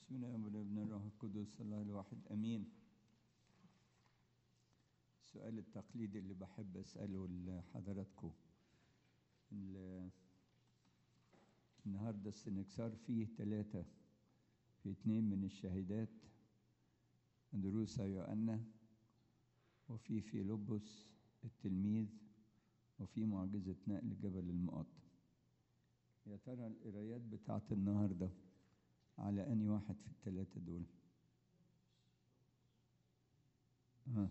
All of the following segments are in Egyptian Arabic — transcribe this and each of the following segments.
بسم الله والابن الروح القدس الله الواحد امين السؤال التقليدي اللي بحب اساله لحضراتكم ال- النهارده السنكسار فيه ثلاثة في اتنين من الشهيدات دروسا يوأنا وفي فيلبس التلميذ وفي معجزة نقل جبل المقطم يا ترى القرايات بتاعت النهارده على أني واحد في الثلاثة دول ها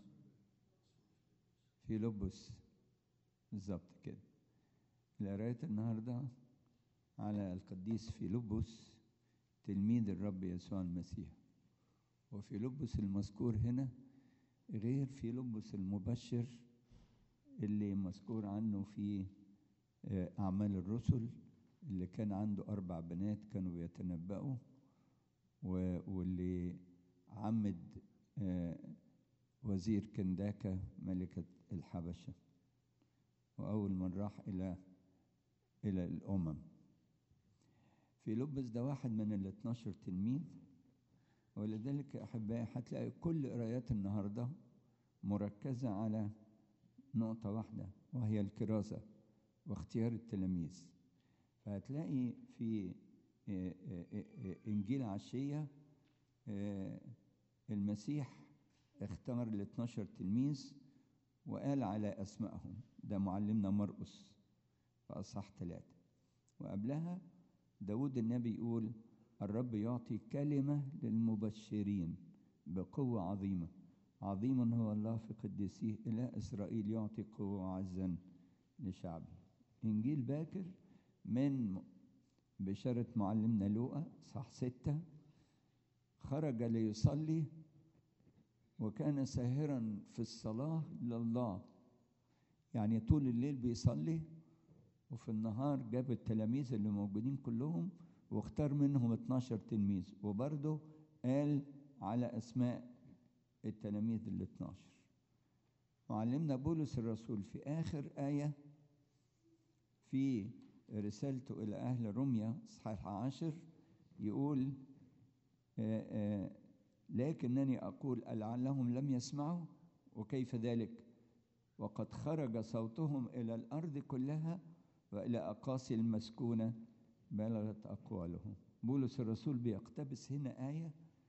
في لبس بالظبط كده القرايات النهاردة على القديس في لبس تلميذ الرب يسوع المسيح وفي لبس المذكور هنا غير في لبس المبشر اللي مذكور عنه في آه، أعمال الرسل اللي كان عنده أربع بنات كانوا بيتنبأوا و- واللي عمد آه، وزير كنداكة ملكة الحبشة وأول من راح إلى إلى الأمم في لبس ده واحد من ال 12 تلميذ ولذلك أحبائي هتلاقي كل قرايات النهاردة مركزة على نقطة واحدة وهي الكرازة واختيار التلاميذ فهتلاقي في آه، آه، آه، إنجيل عشية آه، المسيح اختار ال 12 تلميذ وقال على أسمائهم ده معلمنا مرقس في أصحاح ثلاثة وقبلها داود النبي يقول الرب يعطي كلمة للمبشرين بقوة عظيمة عظيم هو الله في قديسيه إلى إسرائيل يعطي قوة عزا لشعبه إنجيل باكر من بشارة معلمنا لوقا صح ستة خرج ليصلي وكان ساهرا في الصلاة لله يعني طول الليل بيصلي وفي النهار جاب التلاميذ اللي موجودين كلهم واختار منهم 12 تلميذ وبرضه قال على أسماء التلاميذ ال 12 معلمنا بولس الرسول في آخر آية في رسالته إلى أهل روميا إصحاح عشر يقول آه، آه، لكنني أقول لعلهم لم يسمعوا وكيف ذلك وقد خرج صوتهم إلى الأرض كلها وإلى أقاصي المسكونة بلغت أقوالهم بولس الرسول بيقتبس هنا آية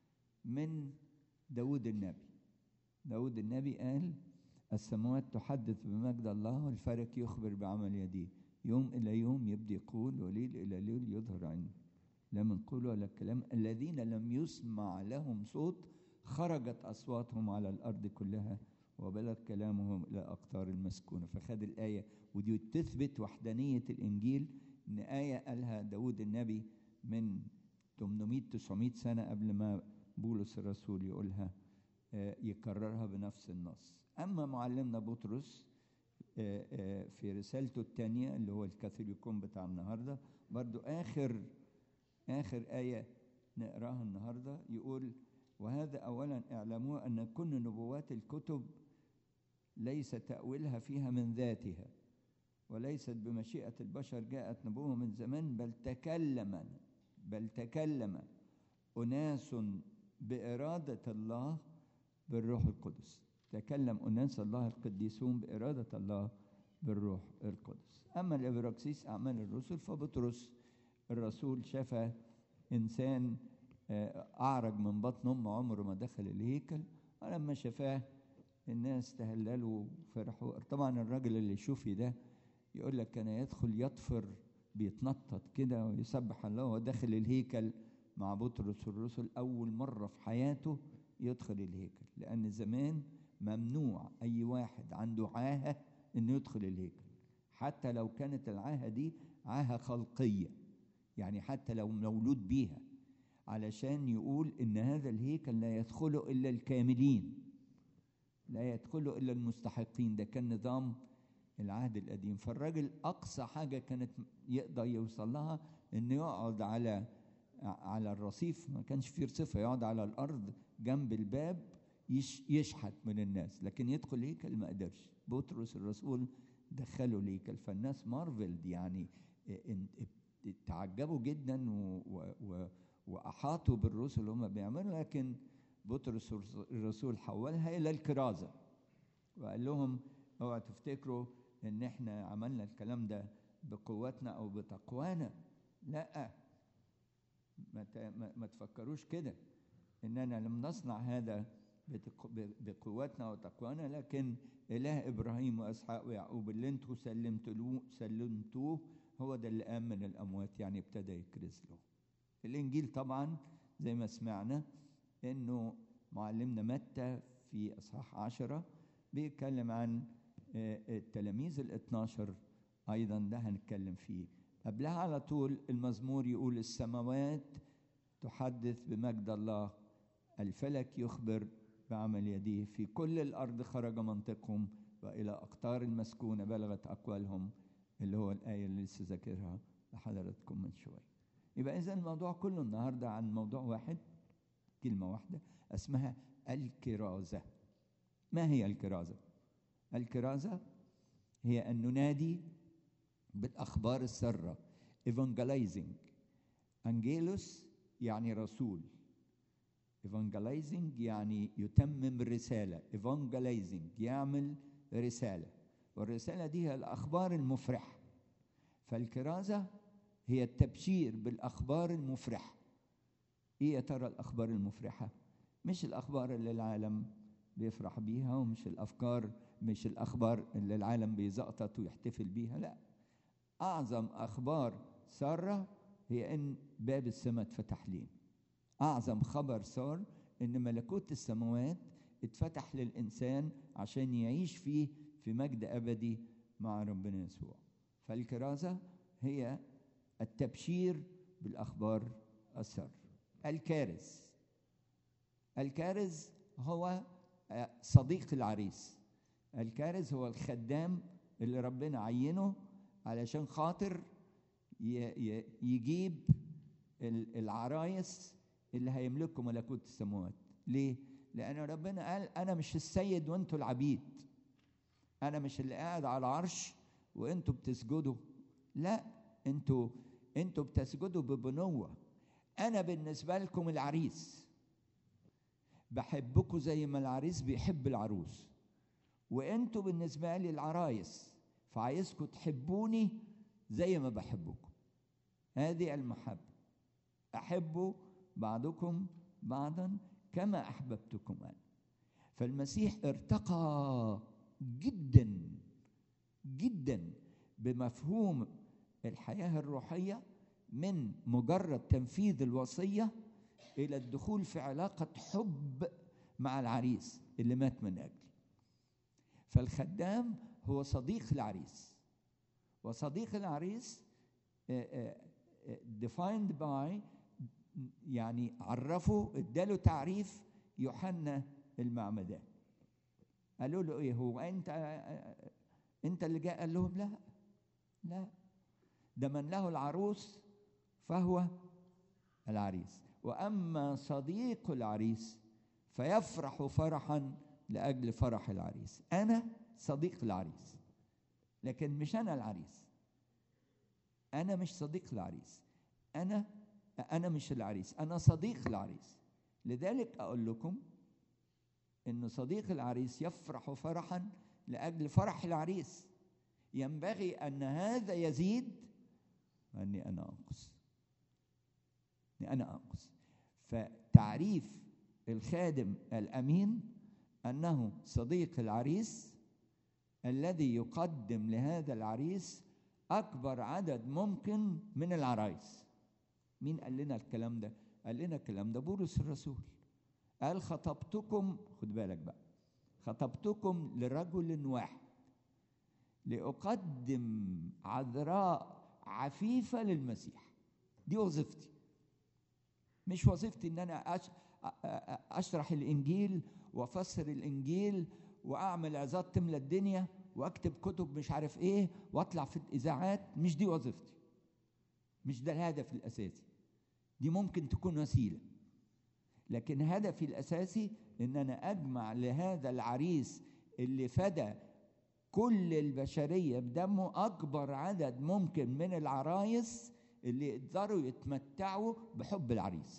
من داود النبي داود النبي قال السماوات تحدث بمجد الله والفلك يخبر بعمل يديه يوم إلى يوم يبدي يقول وليل إلى ليل يظهر عنه لا من قول ولا كلام الذين لم يسمع لهم صوت خرجت أصواتهم على الأرض كلها وبلغ كلامهم إلى أقطار المسكونة فخد الآية ودي تثبت وحدانية الإنجيل إن آية قالها داود النبي من 800 900 سنة قبل ما بولس الرسول يقولها آه، يكررها بنفس النص أما معلمنا بطرس آه، آه، في رسالته الثانية اللي هو الكاثوليكون بتاع النهاردة برضو آخر آخر آية نقراها النهاردة يقول وهذا أولا اعلموا أن كل نبوات الكتب ليس تأويلها فيها من ذاتها وليست بمشيئة البشر جاءت نبوة من زمان بل تكلم بل تكلم أناس بإرادة الله بالروح القدس تكلم أناس الله القديسون بإرادة الله بالروح القدس أما الإبراكسيس أعمال الرسل فبطرس الرسول شفى إنسان آه، أعرج من بطن أمه عمره ما دخل الهيكل ولما شفاه الناس تهللوا وفرحوا طبعا الراجل اللي شوفي ده يقول لك كان يدخل يطفر بيتنطط كده ويسبح الله وهو داخل الهيكل مع بطرس الرسل أول مرة في حياته يدخل الهيكل لأن زمان ممنوع أي واحد عنده عاهة إنه يدخل الهيكل حتى لو كانت العاهة دي عاهة خلقية يعني حتى لو مولود بيها علشان يقول إن هذا الهيكل لا يدخله إلا الكاملين لا يدخله إلا المستحقين ده كان نظام العهد القديم فالراجل أقصى حاجة كانت يقدر يوصل لها إنه يقعد على على الرصيف ما كانش فيه رصيفة يقعد على الأرض جنب الباب يش يشحت من الناس لكن يدخل هيكل ما قدرش بطرس الرسول دخله الهيكل فالناس مارفلد يعني إن- تعجبوا جدا و و و واحاطوا بالرسل اللي هم بيعملوا لكن بطرس الرسول حولها الى الكرازه وقال لهم اوعوا تفتكروا ان احنا عملنا الكلام ده بقوتنا او بتقوانا لا ما, ت- ما, ما تفكروش كده اننا لم نصنع هذا بتق- ب- بقوتنا وتقوانا لكن اله ابراهيم واسحاق ويعقوب اللي انتوا سلمتوه سلمتوه هو ده اللي قام من الاموات يعني ابتدى يكرز له الانجيل طبعا زي ما سمعنا انه معلمنا متى في اصحاح عشرة بيتكلم عن آه، التلاميذ ال 12 ايضا ده هنتكلم فيه قبلها على طول المزمور يقول السماوات تحدث بمجد الله الفلك يخبر بعمل يديه في كل الارض خرج منطقهم والى اقطار المسكونه بلغت اقوالهم اللي هو الايه اللي لسه ذاكرها لحضراتكم من شويه يبقى اذا الموضوع كله النهارده عن موضوع واحد كلمه واحده اسمها الكرازه ما هي الكرازه الكرازه هي ان ننادي بالاخبار الساره evangelizing انجيلوس يعني رسول evangelizing يعني يتمم الرسالة evangelizing يعمل رسالة والرسالة دي هي الأخبار المفرحة فالكرازة هي التبشير بالأخبار المفرحة إيه يا ترى الأخبار المفرحة مش الأخبار اللي العالم بيفرح بيها ومش الأفكار مش الأخبار اللي العالم بيزقطط ويحتفل بيها لا أعظم أخبار سارة هي إن باب السماء اتفتح لينا أعظم خبر صار إن ملكوت السماوات اتفتح للإنسان عشان يعيش فيه في مجد أبدي مع ربنا يسوع فالكرازة هي التبشير بالأخبار السر الكارز الكارز هو آه، صديق العريس الكارز هو الخدام اللي ربنا عينه علشان خاطر ي- ي- يجيب ال- العرايس اللي هيملكوا ملكوت السماوات ليه لان ربنا قال انا مش السيد وانتوا العبيد انا مش اللي قاعد على العرش وانتوا بتسجدوا لا انتوا انتوا بتسجدوا ببنوه انا بالنسبه لكم العريس بحبكم زي ما العريس بيحب العروس وانتوا بالنسبه لي العرايس فعايزكم تحبوني زي ما بحبكم هذه المحبه احبوا بعضكم بعضا كما احببتكم انا فالمسيح ارتقى جدا جدا بمفهوم الحياه الروحيه من مجرد تنفيذ الوصيه الى الدخول في علاقه حب مع العريس اللي مات من اجلي فالخدام هو صديق العريس وصديق العريس آه، آه، آه، defined by يعني عرفه اداله تعريف يوحنا المعمدان قالوا له ايه هو انت انت اللي جاء قال لهم لا لا ده من له العروس فهو العريس واما صديق العريس فيفرح فرحا لاجل فرح العريس انا صديق العريس لكن مش انا العريس انا مش صديق العريس انا انا مش العريس انا صديق العريس لذلك اقول لكم ان صديق العريس يفرح فرحا لاجل فرح العريس ينبغي ان هذا يزيد واني انا انقص اني انا انقص فتعريف الخادم الامين انه صديق العريس الذي يقدم لهذا العريس اكبر عدد ممكن من العرايس مين قال لنا الكلام ده قال لنا الكلام ده بولس الرسول قال خطبتكم خد بالك بقى خطبتكم لرجل واحد لأقدم عذراء عفيفة للمسيح دي وظيفتي مش وظيفتي ان انا أش- أ- أ- اشرح الانجيل وافسر الانجيل واعمل عظات تملى الدنيا واكتب كتب مش عارف ايه واطلع في الاذاعات مش دي وظيفتي مش ده الهدف الاساسي دي ممكن تكون وسيله لكن هدفي الاساسي ان انا اجمع لهذا العريس اللي فدى كل البشريه بدمه اكبر عدد ممكن من العرايس اللي يقدروا يتمتعوا بحب العريس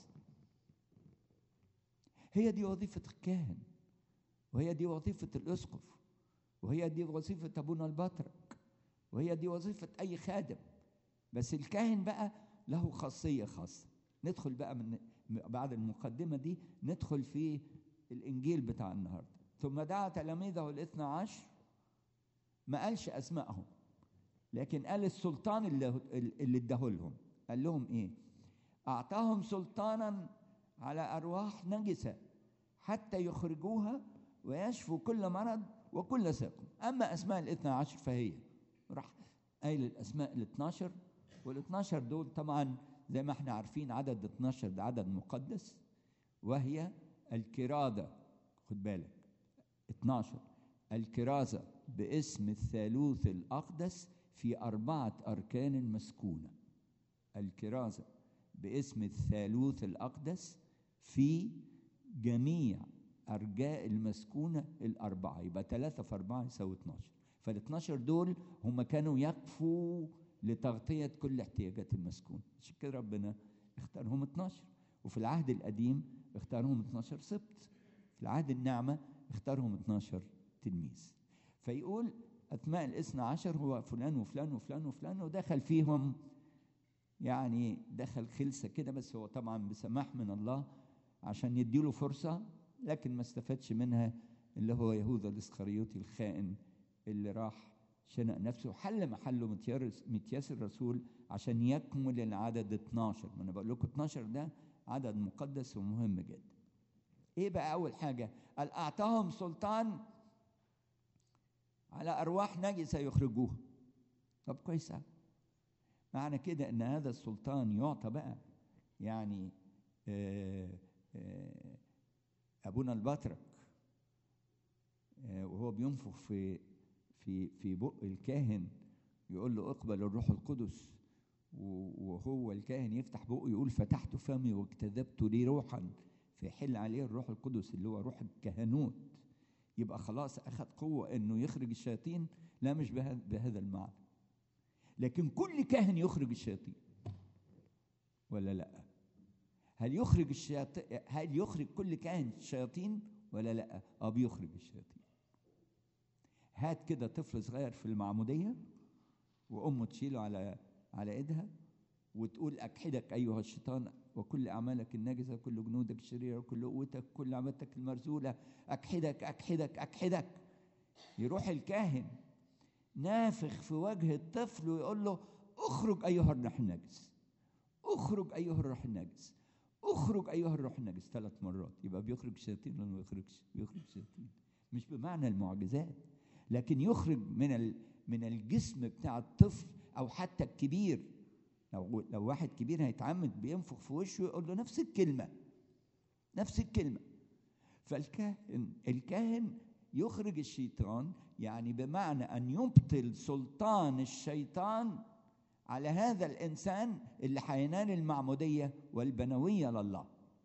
هي دي وظيفة الكاهن وهي دي وظيفة الأسقف وهي دي وظيفة أبونا البطرك وهي دي وظيفة أي خادم بس الكاهن بقى له خاصية خاصة ندخل بقى من بعد المقدمة دي ندخل في الإنجيل بتاع النهاردة ثم دعا تلاميذه الاثنى عشر ما قالش أسمائهم لكن قال السلطان اللي اللي اداه لهم قال لهم ايه اعطاهم سلطانا على ارواح نجسه حتى يخرجوها ويشفوا كل مرض وكل سقم اما اسماء الاثنى عشر فهي راح قايل الاسماء ال 12 وال 12 دول طبعا زي ما احنا عارفين عدد 12 ده عدد مقدس وهي الكراده خد بالك 12 الكرازه باسم الثالوث الاقدس في أربعة أركان مسكونة الكرازة باسم الثالوث الأقدس في جميع أرجاء المسكونة الأربعة يبقى ثلاثة في أربعة يساوي 12 فال 12 دول هم كانوا يكفوا لتغطية كل احتياجات المسكون عشان كده ربنا اختارهم 12 وفي العهد القديم اختارهم 12 سبط في العهد النعمة اختارهم 12 تلميذ فيقول أسماء الاثنى عشر هو فلان وفلان وفلان وفلان ودخل فيهم يعني دخل خلسة كده بس هو طبعا بسماح من الله عشان يديله فرصة لكن ما استفادش منها اللي هو يهوذا الإسخريوطي الخائن اللي راح شنق نفسه حل محله متياس الرسول عشان يكمل العدد 12 ما انا بقول لكم 12 ده عدد مقدس ومهم جدا ايه بقى اول حاجه قال اعطاهم سلطان على ارواح نجسه يخرجوها طب كويس معنى كده ان هذا السلطان يعطى بقى يعني آآ آآ ابونا البطرك وهو بينفخ في في في بق الكاهن يقول له اقبل الروح القدس وهو الكاهن يفتح بقه يقول فتحت فمي واجتذبت لي روحا فيحل عليه الروح القدس اللي هو روح الكهنوت يبقى خلاص اخذ قوه انه يخرج الشياطين لا مش بهذا المعنى لكن كل كاهن يخرج الشياطين ولا لا هل يخرج الشياطين هل يخرج كل كاهن الشياطين ولا لا اه بيخرج الشياطين هات كده طفل صغير في المعموديه وامه تشيله على على ايدها وتقول اكحدك ايها الشيطان وكل اعمالك النجسه كل جنودك الشريره وكل قوتك كل عملتك المرزوله اكحدك اكحدك اكحدك يروح الكاهن نافخ في وجه الطفل ويقول له اخرج ايها الروح النجس اخرج ايها الروح النجس اخرج ايها الروح النجس ثلاث مرات يبقى بيخرج الشياطين ولا ما بيخرجش بيخرج الشياطين مش بمعنى المعجزات لكن يخرج من من الجسم بتاع الطفل او حتى الكبير لو لو واحد كبير هيتعمد بينفخ في وشه يقول له نفس الكلمه نفس الكلمه فالكاهن الكاهن يخرج الشيطان يعني بمعنى ان يبطل سلطان الشيطان على هذا الانسان اللي هينال المعموديه والبنويه لله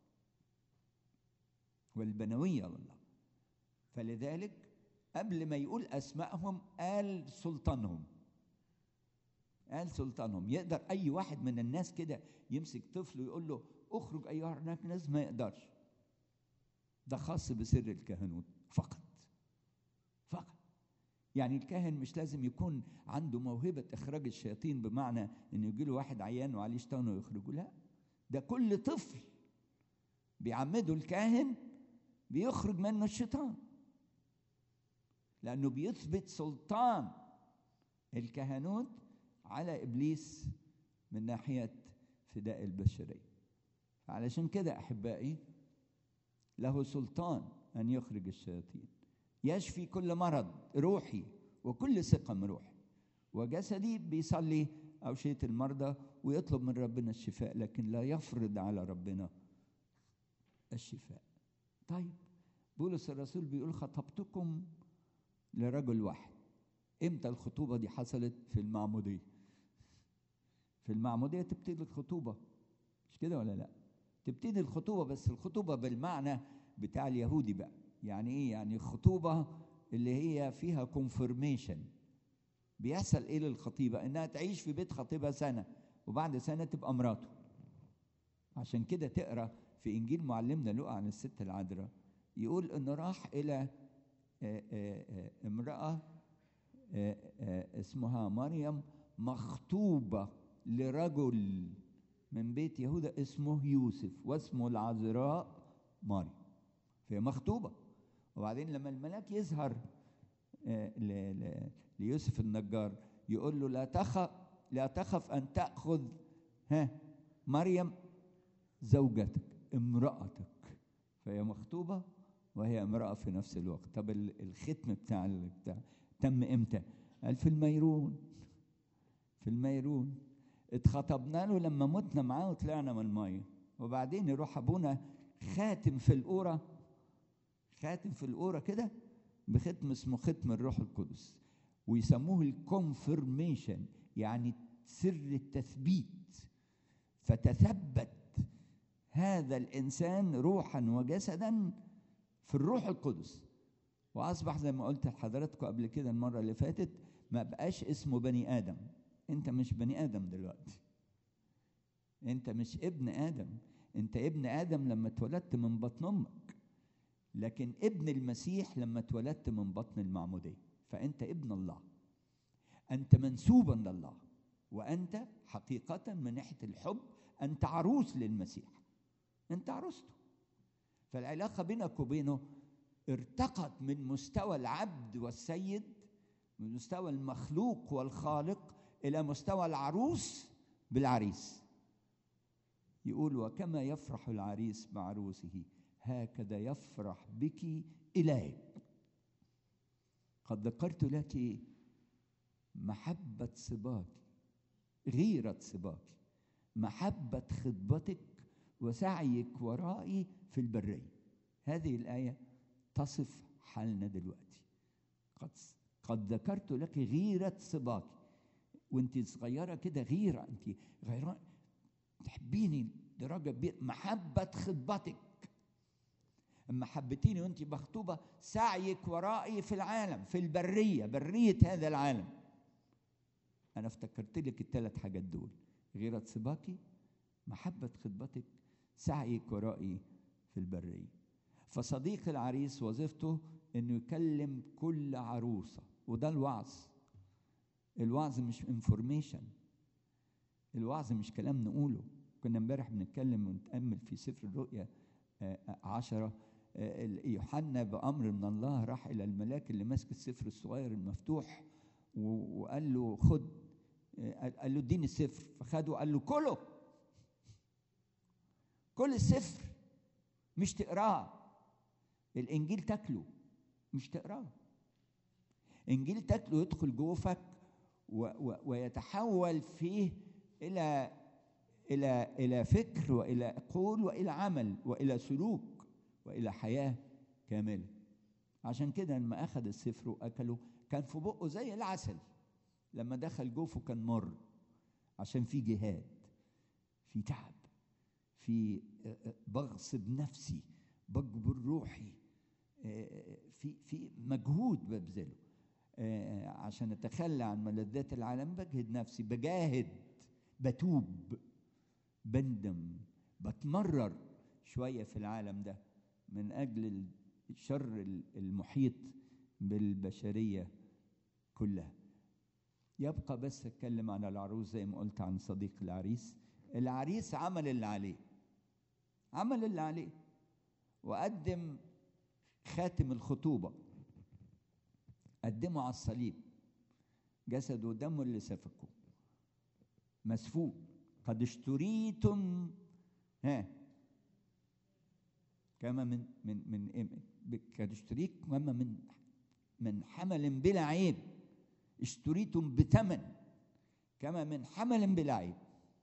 والبنويه لله فلذلك قبل ما يقول اسمائهم قال سلطانهم قال سلطانهم يقدر اي واحد من الناس كده يمسك طفل ويقول له اخرج ايها الناس ما يقدرش ده خاص بسر الكهنوت فقط فقط يعني الكاهن مش لازم يكون عنده موهبة إخراج الشياطين بمعنى إنه يجي له واحد عيان وعليه شيطان ويخرجه لا ده كل طفل بيعمده الكاهن بيخرج منه الشيطان لأنه بيثبت سلطان الكهنوت على إبليس من ناحية فداء البشرية علشان كده أحبائي له سلطان أن يخرج الشياطين يشفي كل مرض روحي وكل سقم روحي وجسدي بيصلي أوشية المرضى ويطلب من ربنا الشفاء لكن لا يفرض على ربنا الشفاء طيب بولس الرسول بيقول خطبتكم لرجل واحد امتى الخطوبة دي حصلت في المعمودية في المعمودية تبتدي الخطوبة مش كده ولا لا تبتدي الخطوبة بس الخطوبة بالمعنى بتاع اليهودي بقى يعني ايه يعني خطوبة اللي هي فيها كونفرميشن بيحصل ايه للخطيبة انها تعيش في بيت خطيبها سنة وبعد سنة تبقى مراته عشان كده تقرا في انجيل معلمنا لقى عن الست العذراء يقول انه راح الى آه، آه، آه، امراه آه، آه، اسمها مريم مخطوبه لرجل من بيت يهوذا اسمه يوسف واسمه العذراء مريم فهي مخطوبه وبعدين لما الملاك يظهر آه، ل- ل- ليوسف النجار يقول له لا تخف لا تخف ان تاخذ ها مريم زوجتك امرأتك فهي مخطوبة وهي امرأة في نفس الوقت طب ال- الختم بتاع ال- بتاع تم امتى؟ قال في الميرون في الميرون اتخطبنا له لما متنا معاه وطلعنا من المية وبعدين يروح ابونا خاتم في القورة خاتم في القورة كده بختم اسمه ختم الروح القدس ويسموه الكونفرميشن يعني سر التثبيت فتثبت هذا الانسان روحا وجسدا في الروح القدس واصبح زي ما قلت لحضراتكم قبل كده المره اللي فاتت ما بقاش اسمه بني ادم انت مش بني ادم دلوقتي انت مش ابن ادم انت ابن ادم لما اتولدت من بطن امك لكن ابن المسيح لما اتولدت من بطن المعموديه فانت ابن الله انت منسوبا لله وانت حقيقه من ناحيه الحب انت عروس للمسيح انت عروسته فالعلاقه بينك وبينه ارتقت من مستوى العبد والسيد من مستوى المخلوق والخالق الى مستوى العروس بالعريس يقول وكما يفرح العريس بعروسه هكذا يفرح بك الهي قد ذكرت لك محبه صباك غيره صباك محبه خطبتك وسعيك ورائي في البريه هذه الايه تصف حالنا دلوقتي قد قد ذكرت لك غيره صباك وانت صغيره كده غيره انت غيران تحبيني درجه كبيره محبه خطبتك اما حبتيني وانت مخطوبه سعيك ورائي في العالم في البريه بريه هذا العالم انا افتكرت لك الثلاث حاجات دول غيرة صباكي محبة خطبتك سعيك ورائي في البرية فصديق العريس وظيفته انه يكلم كل عروسة وده الوعظ الوعظ مش انفورميشن الوعظ مش كلام نقوله كنا امبارح بنتكلم ونتأمل في سفر الرؤيا آه، آه، عشرة آه، يوحنا بأمر من الله راح إلى الملاك اللي ماسك السفر الصغير المفتوح و- وقال له خد آه، قال له اديني السفر فخده قال له كله كل السفر مش تقراه الانجيل تاكله مش تقراه انجيل تاكله يدخل جوفك و و ويتحول فيه الى الى الى فكر والى قول والى عمل والى سلوك والى حياه كامله عشان كده لما اخذ السفر واكله كان في بقه زي العسل لما دخل جوفه كان مر عشان في جهاد في تعب في بغصب نفسي بجبر روحي في في مجهود ببذله عشان اتخلى عن ملذات العالم بجهد نفسي بجاهد بتوب بندم بتمرر شويه في العالم ده من اجل الشر المحيط بالبشريه كلها يبقى بس اتكلم عن العروس زي ما قلت عن صديق العريس العريس عمل اللي عليه عمل اللي عليه وقدم خاتم الخطوبه قدمه على الصليب جسده ودمه اللي سفكه مسفوك قد اشتريتم ها كما من من من قد اشتريت كما من من حمل بلا عيب اشتريتم بثمن كما من حمل بلا عيب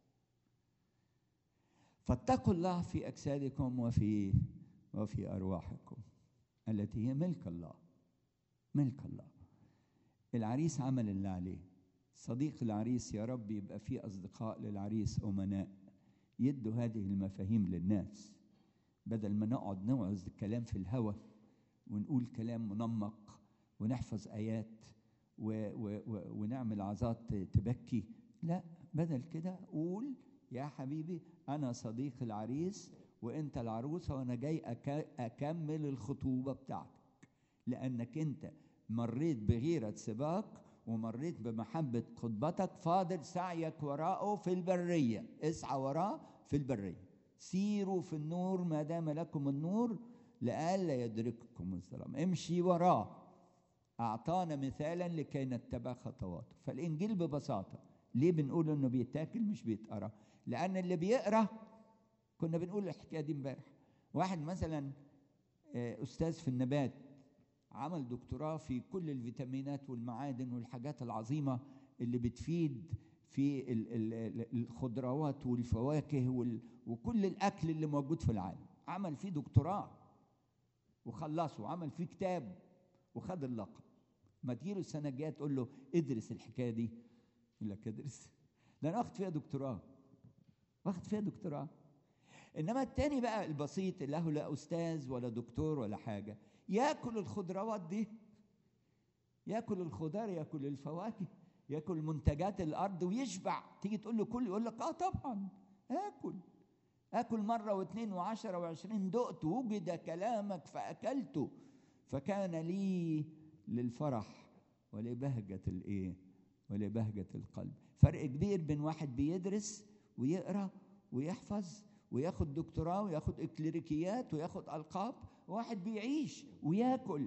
فاتقوا الله في اجسادكم وفي وفي ارواحكم التي هي ملك الله ملك الله العريس عمل اللي عليه صديق العريس يا رب يبقى في اصدقاء للعريس امناء يدوا هذه المفاهيم للناس بدل ما نقعد نوعظ الكلام في الهوى ونقول كلام منمق ونحفظ ايات و و و ونعمل عظات تبكي لا بدل كده قول يا حبيبي انا صديق العريس وانت العروسه وانا جاي أك- اكمل الخطوبه بتاعتك لانك انت مريت بغيره سباق ومريت بمحبه خطبتك فاضل سعيك وراءه في البريه اسعى وراه في البريه سيروا في النور ما دام لكم النور لئلا يدرككم الظلام امشي وراه أعطانا مثالا لكي نتبع خطواته فالإنجيل ببساطة ليه بنقول إنه بيتاكل مش بيتقرا لأن اللي بيقرا كنا بنقول الحكاية دي امبارح واحد مثلا آه، أستاذ في النبات عمل دكتوراه في كل الفيتامينات والمعادن والحاجات العظيمة اللي بتفيد في ال- ال- ال- الخضروات والفواكه وال- وكل الأكل اللي موجود في العالم عمل فيه دكتوراه وخلصه عمل فيه كتاب وخد اللقب ما تجيله السنه الجايه تقول له ادرس الحكايه دي يقول لك ادرس ده انا واخد فيها دكتوراه واخد فيها دكتوراه انما التاني بقى البسيط اللي له لا استاذ ولا دكتور ولا حاجه ياكل الخضروات دي ياكل الخضار ياكل الفواكه ياكل منتجات الارض ويشبع تيجي تقول له كل يقول لك اه طبعا اكل اكل مره واثنين وعشرة وعشرين دقت وجد كلامك فاكلته فكان لي للفرح ولبهجة الايه ولبهجة القلب فرق كبير بين واحد بيدرس ويقرا ويحفظ وياخد دكتوراه وياخد اكليريكيات وياخد القاب وواحد بيعيش وياكل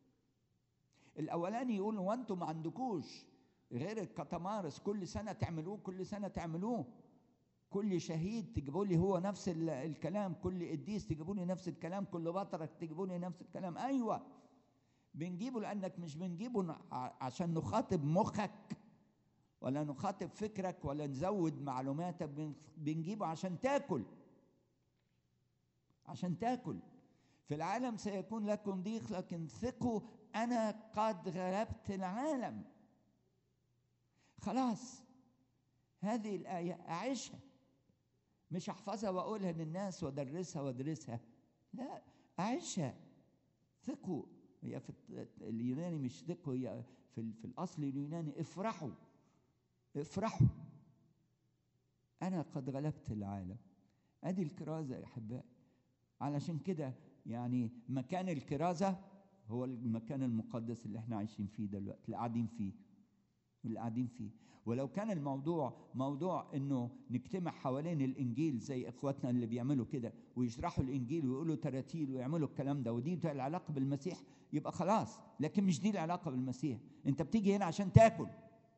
الاولاني يقول هو انتم ما عندكوش غير الكتمارس كل سنه تعملوه كل سنه تعملوه كل شهيد تجيبوا لي هو نفس ال- الكلام كل قديس تجيبوا لي نفس الكلام كل بطرك تجيبوا لي نفس الكلام ايوه بنجيبه لانك مش بنجيبه ن- ع- عشان نخاطب مخك ولا نخاطب فكرك ولا نزود معلوماتك بن- بنجيبه عشان تاكل عشان تاكل في العالم سيكون لكم ضيق لكن ثقوا انا قد غلبت العالم خلاص هذه الآية أعيشها مش أحفظها وأقولها للناس وأدرسها وأدرسها لا أعيشها ثقوا هي في الت- اليوناني مش ثقوا هي في, ال- في الأصل اليوناني افرحوا افرحوا أنا قد غلبت العالم أدي الكرازة يا أحبائي علشان كده يعني مكان الكرازة هو المكان المقدس اللي احنا عايشين فيه دلوقتي اللي قاعدين فيه اللي قاعدين فيه ولو كان الموضوع موضوع انه نجتمع حوالين الانجيل زي اخواتنا اللي بيعملوا كده ويشرحوا الانجيل ويقولوا تراتيل ويعملوا الكلام ده ودي بتاع العلاقه بالمسيح يبقى خلاص لكن مش دي العلاقه بالمسيح انت بتيجي هنا عشان تاكل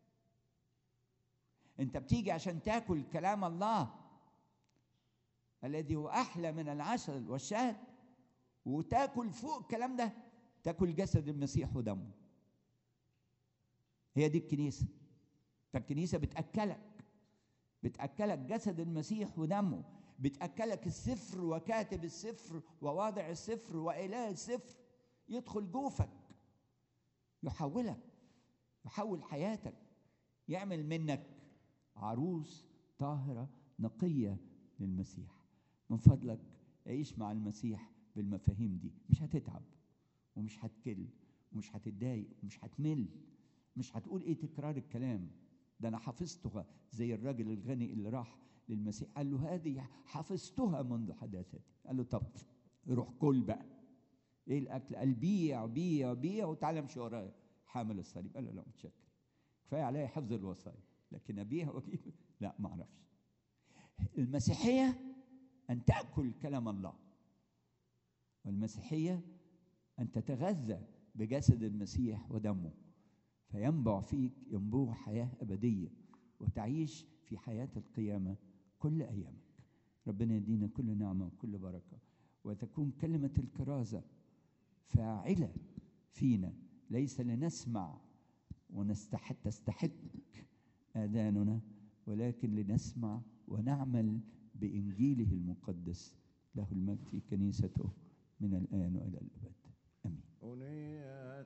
انت بتيجي عشان تاكل كلام الله الذي هو احلى من العسل والشهد وتاكل فوق الكلام ده تاكل جسد المسيح ودمه هي دي الكنيسه فالكنيسه بتاكلك بتاكلك جسد المسيح ودمه بتاكلك السفر وكاتب السفر وواضع السفر واله السفر يدخل جوفك يحولك يحول حياتك يعمل منك عروس طاهره نقيه للمسيح من فضلك عيش مع المسيح بالمفاهيم دي مش هتتعب ومش هتكل ومش هتتضايق ومش هتمل مش هتقول ايه تكرار الكلام ده انا حفظتها زي الراجل الغني اللي راح للمسيح قال له هذه حفظتها منذ حداثتي قال له طب روح كل بقى ايه الاكل قال بيع بيع بيع وتعالى امشي ورايا حامل الصليب قال له لا متشكر كفايه عليا حفظ الوصايا لكن ابيع واجيب لا ما اعرفش المسيحيه ان تاكل كلام الله والمسيحيه ان تتغذى بجسد المسيح ودمه فينبع فيك ينبوع حياه ابديه وتعيش في حياه القيامه كل ايامك ربنا يدينا كل نعمه وكل بركه وتكون كلمه الكرازه فاعله فينا ليس لنسمع ونستحق تستحق اذاننا ولكن لنسمع ونعمل بانجيله المقدس له المجد في كنيسته من الان والى الابد امين أنية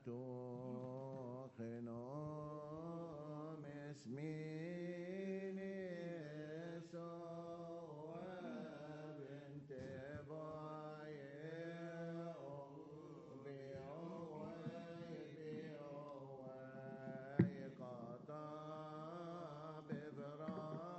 خنام اسمين يسوع بنت بايع بيعوي قطع ببراء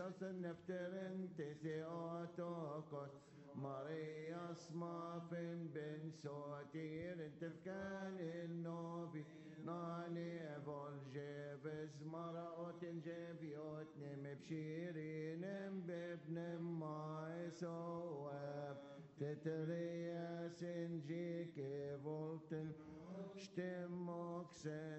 شخص نفترن تسيوتوكوس ماريا سمافن بن سوتير تفكان النوبي ناني فولجيبس مرأوت جيبيوت نم بشيرين بابن ما سواب تتريا سنجيك فولتن شتموك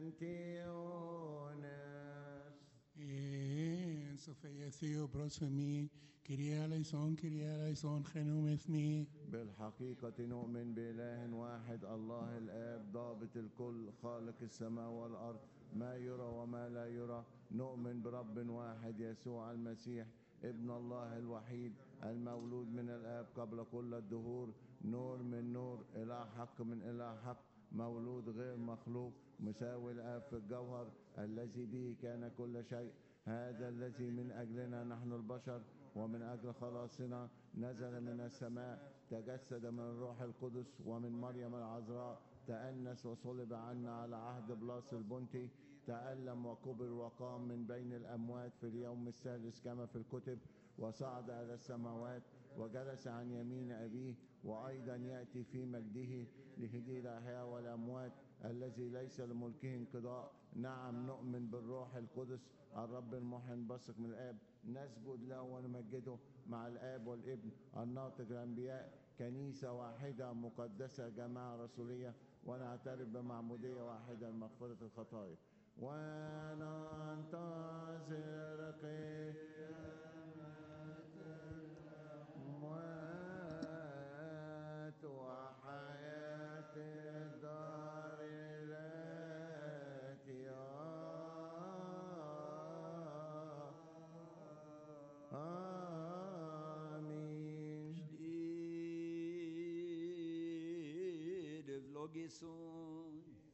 سنتيونس En Sofía Theo Brosfemi, Kyria Laison, Kyria Laison, Genum Ethni, بالحقيقة نؤمن بإله واحد الله الآب ضابط الكل خالق السماء والأرض ما يرى وما لا يرى نؤمن برب واحد يسوع المسيح ابن الله الوحيد المولود من الآب قبل كل الدهور نور من نور إله حق من إله حق مولود غير مخلوق مساوي الآب في الجوهر الذي به كان كل شيء هذا الذي من أجلنا نحن البشر ومن أجل خلاصنا نزل من السماء تجسد من الروح القدس ومن مريم العذراء تأنس وصلب عنا على عهد بلاس البنطي تألم وكبر وقام من بين الأموات في اليوم الثالث كما في الكتب وصعد إلى السماوات وجلس عن يمين أبيه وأيضا يأتي في مجده لهدي الأحياء والأموات الذي ليس لملكه انقضاء نعم نؤمن بالروح القدس الرب المحن بثق من الآب نسجد له ونمجده مع الآب والابن الناطق الأنبياء كنيسة واحدة مقدسة جماعة رسولية ونعترف بمعمودية واحدة لمغفرة الخطايا وننتظر قيامة وحياة الدار التي آمين Jdir vlogison